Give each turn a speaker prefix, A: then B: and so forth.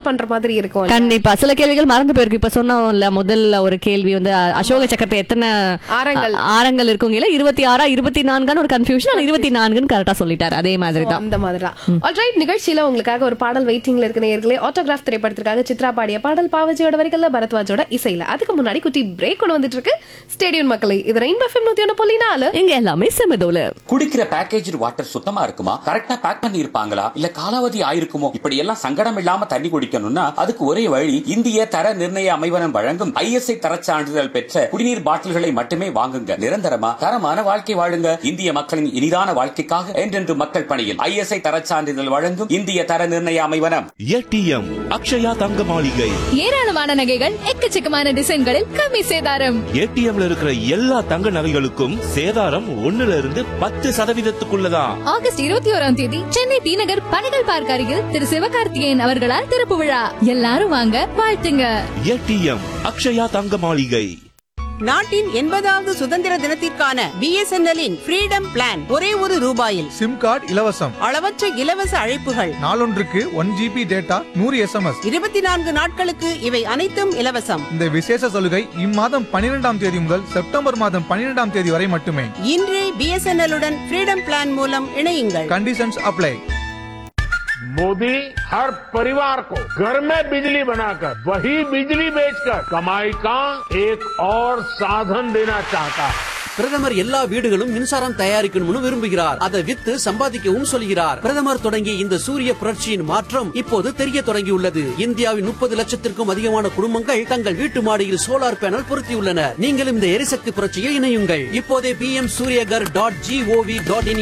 A: பண்ற மாதிரி இருக்கும்
B: கண்டிப்பா சில கேள்விகள் மறந்து போயிருக்கு இப்ப சொன்னோம்ல முதல்ல ஒரு கேள்வி வந்து அ- அசோக சக்கரத்துல எத்தனை
A: ஆரங்கள்.
B: அ- ஆரங்கள் இருக்குங்கல இருபத்தி ஆறா இருபத்தி நான்கான்னு ஒரு கன்ஃபியூஷன் ஆனா இருபத்தி நான்குன்னு கரெக்டா சொல்லிட்டாரு அதே மாதிரி தான்
A: அந்த மாதிரி தான் ஆல்ரைட் நிகழ்ச்சியில உங்களுக்காக ஒரு பாடல் வெயிட்டிங்ல இருக்க நேயர்களே ஆட்டோகிராஃப் திரைப்படத்திற்காக சித்ரா பாடிய பாடல் பாவஜியோட வரிகள்ல பரத்வாஜோட இசையில அதுக்கு முன்னாடி குட்டி பிரேக் கொண்டு வந்துட்டு இருக்கு ஸ்டேடியம் மக்களை இது ரெயின் எஃப்எம் நூத்தி ஒன்று புள்ளி நாலு
B: இங்க எல்லாமே செமதோல
C: குடிக்கிற பேக்கேஜ் வாட்டர் சுத்தமா இருக்குமா கரெக்டா பேக் பண்ணி இருப்பாங்களா இல்ல காலாவதி ஆயிருக்குமோ இப்படி எல்லாம் சங்கடம் இல்லாம தண்ணி குடிக்கணும்னா அதுக்கு ஒரே வழி இந்திய தர நிர்ணய அமைவனம் வழங்கும் ஐஎஸ்ஐ தரச் சான்றிதழ் பெற்ற குடிநீர் பாட்டில்களை மட்டுமே வாங்குங்க நிரந்தரமா தரமான வாழ்க்கை வாழுங்க இந்திய மக்களின் இனிதான வாழ்க்கைக்காக என்றென்று மக்கள் பணியில் ஐஎஸ்ஐ தரச் சான்றிதழ் வழங்கும் இந்திய தர நிர்ணய அமைவனம்
D: ஏடிஎம் அக்ஷயா தங்க மாளிகை
E: ஏராளமான நகைகள் எக்கச்சக்கமான டிசைன்களில் கம்மி சேதாரம்
D: ஏடிஎம்ல இருக்கிற எல்லா தங்க நகைகளுக்கும் சேதாரம் ஒண்ணுல இருந்து பத்து சதவீதத்துக்குள்ளதான்
E: ஆகஸ்ட் இருபத்தி ஓராம் தேதி சென்னை டி நகர் பனைகள் பார்க் அருகில் திரு சிவகார்த்திகேயன் அவர்களால் திறப்பு விழா எல்லாரும் வாங்க வாழ்த்துங்க
D: ஏடிஎம் அக்ஷயா தங்க மாளிகை
F: நாட்டின் எண்பதாவது சுதந்திர தினத்திற்கான பிஎஸ்என்எல்லின் ஃப்ரீடம் பிளான் ஒரே ஒரு ரூபாயில்
G: சிம் கார்டு இலவசம்
F: அளவற்ற இலவச அழைப்புகள்
G: நாளொன்றுக்கு ஒன் ஜிபி டேட்டா நூறு எஸ்எம்எஸ்
F: இருபத்தி நான்கு நாட்களுக்கு இவை அனைத்தும் இலவசம்
G: இந்த விசேஷ சலுகை இம்மாதம் பன்னிரெண்டாம் தேதி முதல் செப்டம்பர் மாதம் பன்னிரெண்டாம் தேதி வரை மட்டுமே
F: இன்றே பிஎஸ்என்எல் உடன் ஃப்ரீடம் பிளான் மூலம் இணையுங்கள்
G: கண்டிஷன்ஸ் அப்ளை
H: मोदी हर परिवार को घर में बिजली बनाकर वही बिजली बेचकर कमाई का एक और साधन देना चाहता है
I: பிரதமர் எல்லா வீடுகளும் மின்சாரம் தயாரிக்கணும்னு விரும்புகிறார் அதை வித்து சம்பாதிக்கவும் சொல்கிறார் பிரதமர் தொடங்கிய இந்த சூரிய புரட்சியின் மாற்றம் இப்போது தெரிய தொடங்கியுள்ளது இந்தியாவின் முப்பது லட்சத்திற்கும் அதிகமான குடும்பங்கள் தங்கள் வீட்டு மாடியில் சோலார் பேனல் பொருத்தியுள்ளனர் நீங்களும் இந்த எரிசக்தி புரட்சியில் இணையுங்கள் இப்போதே P M Suryaghar dot gov dot இன்